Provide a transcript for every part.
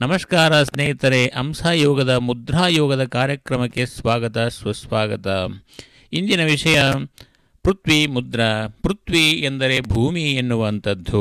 ನಮಸ್ಕಾರ ಸ್ನೇಹಿತರೆ ಅಂಶಯೋಗದ ಮುದ್ರಾಯೋಗದ ಕಾರ್ಯಕ್ರಮಕ್ಕೆ ಸ್ವಾಗತ ಸುಸ್ವಾಗತ ಇಂದಿನ ವಿಷಯ ಪೃಥ್ವಿ ಮುದ್ರಾ ಪೃಥ್ವಿ ಎಂದರೆ ಭೂಮಿ ಎನ್ನುವಂಥದ್ದು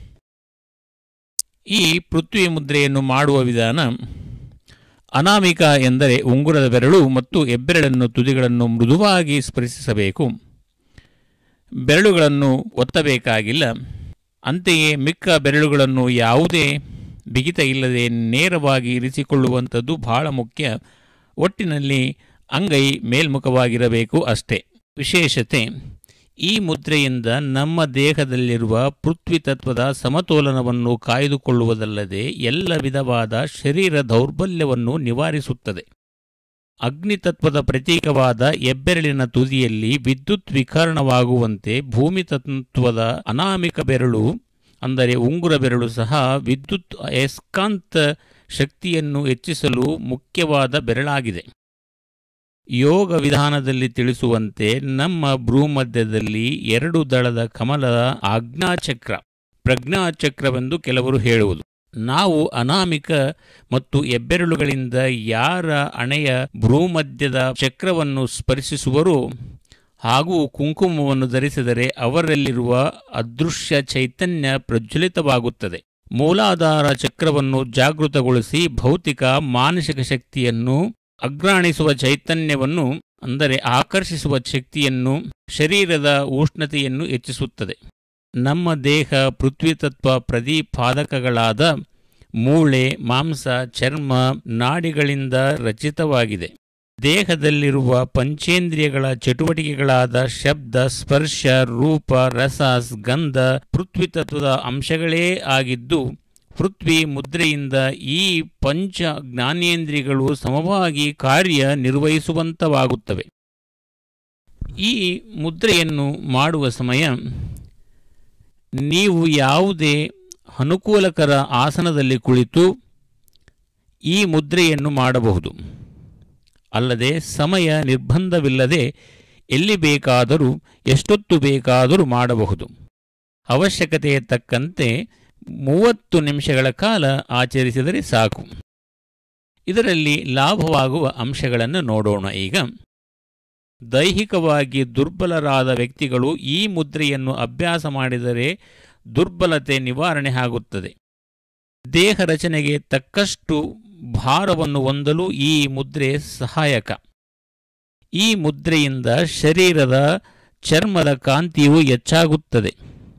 ಈ ಪೃಥ್ವಿ ಮುದ್ರೆಯನ್ನು ಮಾಡುವ ವಿಧಾನ ಅನಾಮಿಕ ಎಂದರೆ ಉಂಗುರದ ಬೆರಳು ಮತ್ತು ಹೆಬ್ಬೆರಳನ್ನು ತುದಿಗಳನ್ನು ಮೃದುವಾಗಿ ಸ್ಪರ್ಶಿಸಬೇಕು ಬೆರಳುಗಳನ್ನು ಒತ್ತಬೇಕಾಗಿಲ್ಲ ಅಂತೆಯೇ ಮಿಕ್ಕ ಬೆರಳುಗಳನ್ನು ಯಾವುದೇ ಬಿಗಿತ ಇಲ್ಲದೆ ನೇರವಾಗಿ ಇರಿಸಿಕೊಳ್ಳುವಂಥದ್ದು ಬಹಳ ಮುಖ್ಯ ಒಟ್ಟಿನಲ್ಲಿ ಅಂಗೈ ಮೇಲ್ಮುಖವಾಗಿರಬೇಕು ಅಷ್ಟೇ ವಿಶೇಷತೆ ಈ ಮುದ್ರೆಯಿಂದ ನಮ್ಮ ದೇಹದಲ್ಲಿರುವ ಪೃಥ್ವಿ ತತ್ವದ ಸಮತೋಲನವನ್ನು ಕಾಯ್ದುಕೊಳ್ಳುವುದಲ್ಲದೆ ಎಲ್ಲ ವಿಧವಾದ ಶರೀರ ದೌರ್ಬಲ್ಯವನ್ನು ನಿವಾರಿಸುತ್ತದೆ ಅಗ್ನಿತತ್ವದ ಪ್ರತೀಕವಾದ ಹೆಬ್ಬೆರಳಿನ ತುದಿಯಲ್ಲಿ ವಿದ್ಯುತ್ ವಿಕರಣವಾಗುವಂತೆ ಭೂಮಿ ತತ್ವದ ಅನಾಮಿಕ ಬೆರಳು ಅಂದರೆ ಉಂಗುರ ಬೆರಳು ಸಹ ವಿದ್ಯುತ್ ಅಯಸ್ಕಾಂತ ಶಕ್ತಿಯನ್ನು ಹೆಚ್ಚಿಸಲು ಮುಖ್ಯವಾದ ಬೆರಳಾಗಿದೆ ಯೋಗ ವಿಧಾನದಲ್ಲಿ ತಿಳಿಸುವಂತೆ ನಮ್ಮ ಭ್ರೂಮಧ್ಯದಲ್ಲಿ ಎರಡು ದಳದ ಕಮಲದ ಆಜ್ಞಾಚಕ್ರ ಪ್ರಜ್ಞಾಚಕ್ರವೆಂದು ಕೆಲವರು ಹೇಳುವುದು ನಾವು ಅನಾಮಿಕ ಮತ್ತು ಹೆಬ್ಬೆರಳುಗಳಿಂದ ಯಾರ ಹಣೆಯ ಭ್ರೂಮಧ್ಯದ ಚಕ್ರವನ್ನು ಸ್ಪರ್ಶಿಸುವರೋ ಹಾಗೂ ಕುಂಕುಮವನ್ನು ಧರಿಸಿದರೆ ಅವರಲ್ಲಿರುವ ಅದೃಶ್ಯ ಚೈತನ್ಯ ಪ್ರಜ್ವಲಿತವಾಗುತ್ತದೆ ಮೂಲಾಧಾರ ಚಕ್ರವನ್ನು ಜಾಗೃತಗೊಳಿಸಿ ಭೌತಿಕ ಮಾನಸಿಕ ಶಕ್ತಿಯನ್ನು ಅಗ್ರಾಣಿಸುವ ಚೈತನ್ಯವನ್ನು ಅಂದರೆ ಆಕರ್ಷಿಸುವ ಶಕ್ತಿಯನ್ನು ಶರೀರದ ಉಷ್ಣತೆಯನ್ನು ಹೆಚ್ಚಿಸುತ್ತದೆ ನಮ್ಮ ದೇಹ ಪೃಥ್ವಿತತ್ವ ಪ್ರತಿಪಾದಕಗಳಾದ ಮೂಳೆ ಮಾಂಸ ಚರ್ಮ ನಾಡಿಗಳಿಂದ ರಚಿತವಾಗಿದೆ ದೇಹದಲ್ಲಿರುವ ಪಂಚೇಂದ್ರಿಯಗಳ ಚಟುವಟಿಕೆಗಳಾದ ಶಬ್ದ ಸ್ಪರ್ಶ ರೂಪ ರಸ ಗಂಧ ಪೃಥ್ವಿ ತತ್ವದ ಅಂಶಗಳೇ ಆಗಿದ್ದು ಪೃಥ್ವಿ ಮುದ್ರೆಯಿಂದ ಈ ಪಂಚ ಜ್ಞಾನೇಂದ್ರಿಯಗಳು ಸಮವಾಗಿ ಕಾರ್ಯ ನಿರ್ವಹಿಸುವಂತವಾಗುತ್ತವೆ ಈ ಮುದ್ರೆಯನ್ನು ಮಾಡುವ ಸಮಯ ನೀವು ಯಾವುದೇ ಅನುಕೂಲಕರ ಆಸನದಲ್ಲಿ ಕುಳಿತು ಈ ಮುದ್ರೆಯನ್ನು ಮಾಡಬಹುದು ಅಲ್ಲದೆ ಸಮಯ ನಿರ್ಬಂಧವಿಲ್ಲದೆ ಎಲ್ಲಿ ಬೇಕಾದರೂ ಎಷ್ಟೊತ್ತು ಬೇಕಾದರೂ ಮಾಡಬಹುದು ಅವಶ್ಯಕತೆಯ ತಕ್ಕಂತೆ ಮೂವತ್ತು ನಿಮಿಷಗಳ ಕಾಲ ಆಚರಿಸಿದರೆ ಸಾಕು ಇದರಲ್ಲಿ ಲಾಭವಾಗುವ ಅಂಶಗಳನ್ನು ನೋಡೋಣ ಈಗ ದೈಹಿಕವಾಗಿ ದುರ್ಬಲರಾದ ವ್ಯಕ್ತಿಗಳು ಈ ಮುದ್ರೆಯನ್ನು ಅಭ್ಯಾಸ ಮಾಡಿದರೆ ದುರ್ಬಲತೆ ನಿವಾರಣೆ ಆಗುತ್ತದೆ ದೇಹ ರಚನೆಗೆ ತಕ್ಕಷ್ಟು ಭಾರವನ್ನು ಹೊಂದಲು ಈ ಮುದ್ರೆ ಸಹಾಯಕ ಈ ಮುದ್ರೆಯಿಂದ ಶರೀರದ ಚರ್ಮದ ಕಾಂತಿಯು ಹೆಚ್ಚಾಗುತ್ತದೆ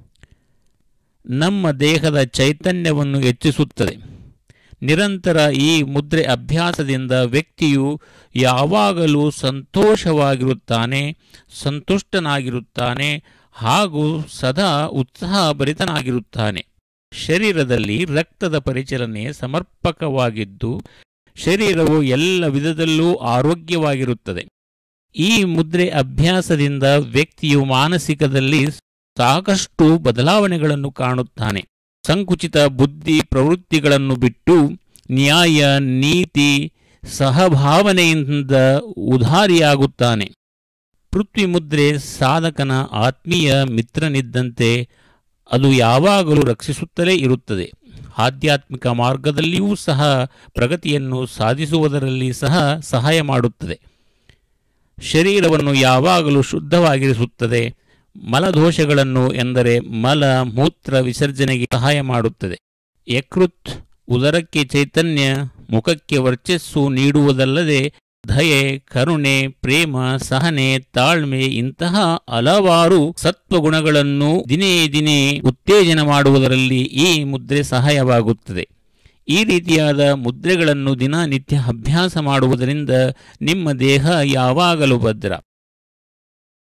ನಮ್ಮ ದೇಹದ ಚೈತನ್ಯವನ್ನು ಹೆಚ್ಚಿಸುತ್ತದೆ ನಿರಂತರ ಈ ಮುದ್ರೆ ಅಭ್ಯಾಸದಿಂದ ವ್ಯಕ್ತಿಯು ಯಾವಾಗಲೂ ಸಂತೋಷವಾಗಿರುತ್ತಾನೆ ಸಂತುಷ್ಟನಾಗಿರುತ್ತಾನೆ ಹಾಗೂ ಸದಾ ಉತ್ಸಾಹಭರಿತನಾಗಿರುತ್ತಾನೆ ಶರೀರದಲ್ಲಿ ರಕ್ತದ ಪರಿಚಲನೆ ಸಮರ್ಪಕವಾಗಿದ್ದು ಶರೀರವು ಎಲ್ಲ ವಿಧದಲ್ಲೂ ಆರೋಗ್ಯವಾಗಿರುತ್ತದೆ ಈ ಮುದ್ರೆ ಅಭ್ಯಾಸದಿಂದ ವ್ಯಕ್ತಿಯು ಮಾನಸಿಕದಲ್ಲಿ ಸಾಕಷ್ಟು ಬದಲಾವಣೆಗಳನ್ನು ಕಾಣುತ್ತಾನೆ ಸಂಕುಚಿತ ಬುದ್ಧಿ ಪ್ರವೃತ್ತಿಗಳನ್ನು ಬಿಟ್ಟು ನ್ಯಾಯ ನೀತಿ ಸಹಭಾವನೆಯಿಂದ ಉದಾರಿಯಾಗುತ್ತಾನೆ ಪೃಥ್ವಿ ಮುದ್ರೆ ಸಾಧಕನ ಆತ್ಮೀಯ ಮಿತ್ರನಿದ್ದಂತೆ ಅದು ಯಾವಾಗಲೂ ರಕ್ಷಿಸುತ್ತಲೇ ಇರುತ್ತದೆ ಆಧ್ಯಾತ್ಮಿಕ ಮಾರ್ಗದಲ್ಲಿಯೂ ಸಹ ಪ್ರಗತಿಯನ್ನು ಸಾಧಿಸುವುದರಲ್ಲಿ ಸಹ ಸಹಾಯ ಮಾಡುತ್ತದೆ ಶರೀರವನ್ನು ಯಾವಾಗಲೂ ಶುದ್ಧವಾಗಿರಿಸುತ್ತದೆ ಮಲದೋಷಗಳನ್ನು ಎಂದರೆ ಮಲ ಮೂತ್ರ ವಿಸರ್ಜನೆಗೆ ಸಹಾಯ ಮಾಡುತ್ತದೆ ಯಕೃತ್ ಉದರಕ್ಕೆ ಚೈತನ್ಯ ಮುಖಕ್ಕೆ ವರ್ಚಸ್ಸು ನೀಡುವುದಲ್ಲದೆ ದಯೆ ಕರುಣೆ ಪ್ರೇಮ ಸಹನೆ ತಾಳ್ಮೆ ಇಂತಹ ಹಲವಾರು ಸತ್ವಗುಣಗಳನ್ನು ದಿನೇ ದಿನೇ ಉತ್ತೇಜನ ಮಾಡುವುದರಲ್ಲಿ ಈ ಮುದ್ರೆ ಸಹಾಯವಾಗುತ್ತದೆ ಈ ರೀತಿಯಾದ ಮುದ್ರೆಗಳನ್ನು ದಿನನಿತ್ಯ ಅಭ್ಯಾಸ ಮಾಡುವುದರಿಂದ ನಿಮ್ಮ ದೇಹ ಯಾವಾಗಲೂ ಭದ್ರ